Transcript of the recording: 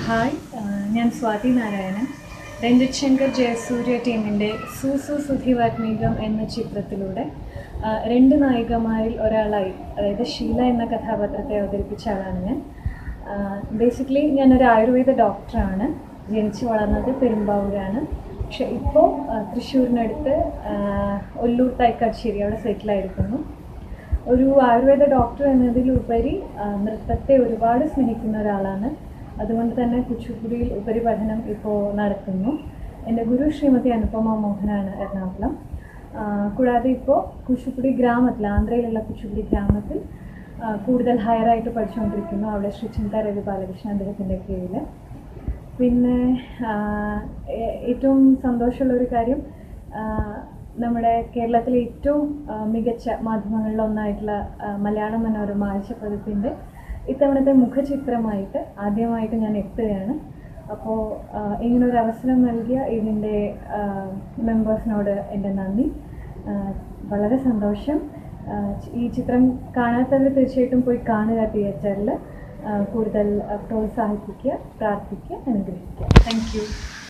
hi ആ, ഞാൻ സ്വാതി നാരായണൻ രഞ്ജിത് ശങ്കർ ജയസൂര്യ ടീമിൻ്റെ സൂസു സുധി വാത്മീകം എന്ന ചിത്രത്തിലൂടെ ആ, രണ്ട് നായികമാരിൽ ഒരാളായി അതായത് ഷീല എന്ന കഥാപാത്രത്തെ അവതരിപ്പിച്ച ആളാണ് ഞാൻ ബേസിക്കലി ഞാനൊരു ആയുർവേദ ഡോക്ടറാണ് ജനിച്ചു വളർന്നത് പെരുമ്പാവൂരാണ് പക്ഷെ ഇപ്പോൾ തൃശ്ശൂരിനടുത്ത് ആ, ഒല്ലൂർ തൈക്കാട്ശ്ശേരി അവിടെ സെറ്റിലായിരിക്കുന്നു ഒരു ആയുർവേദ ഡോക്ടർ എന്നതിലുപരി ആ, നൃത്തത്തെ ഒരുപാട് സ്നേഹിക്കുന്ന ഒരാളാണ് അതുകൊണ്ട് തന്നെ കുച്ചിപ്പുടിയിൽ ഉപരിപഠനം ഇപ്പോൾ നടത്തുന്നു എൻ്റെ ഗുരു ശ്രീമതി അനുപമ മോഹനാണ് എറണാകുളം ആ, കൂടാതെ ഇപ്പോൾ കുച്ചിപ്പുടി ഗ്രാമത്തിൽ ആന്ധ്രയിലുള്ള കുച്ചിപ്പുടി ഗ്രാമത്തിൽ ആ, കൂടുതൽ ഹയറായിട്ട് പഠിച്ചുകൊണ്ടിരിക്കുന്നു അവിടെ ശ്രീ ചിന്ത രവി ബാലകൃഷ്ണൻ അദ്ദേഹത്തിൻ്റെ കീഴിൽ പിന്നെ ആ, ഏ- ഏറ്റവും സന്തോഷമുള്ളൊരു കാര്യം ആ, നമ്മുടെ കേരളത്തിലെ ഏറ്റവും ആ, മികച്ച മാധ്യമങ്ങളിലൊന്നായിട്ടുള്ള ആ, മലയാള മനോരമ ആഴ്ചപ്പതിപ്പിൻ്റെ ഇത്തവണത്തെ മുഖചിത്രമായിട്ട് ആദ്യമായിട്ട് ഞാൻ എത്തുകയാണ് അപ്പോൾ ഇങ്ങനൊരു അവസരം നൽകിയ ഇതിൻ്റെ മെമ്പേഴ്സിനോട് എൻ്റെ നന്ദി ആ, വളരെ സന്തോഷം ആ, ഈ ചിത്രം കാണാത്തവർ തീർച്ചയായിട്ടും പോയി കാണുക തിയേറ്ററിൽ കൂടുതൽ ആ, പ്രോത്സാഹിപ്പിക്കുക പ്രാർത്ഥിക്കുക അനുഗ്രഹിക്കുക താങ്ക് യു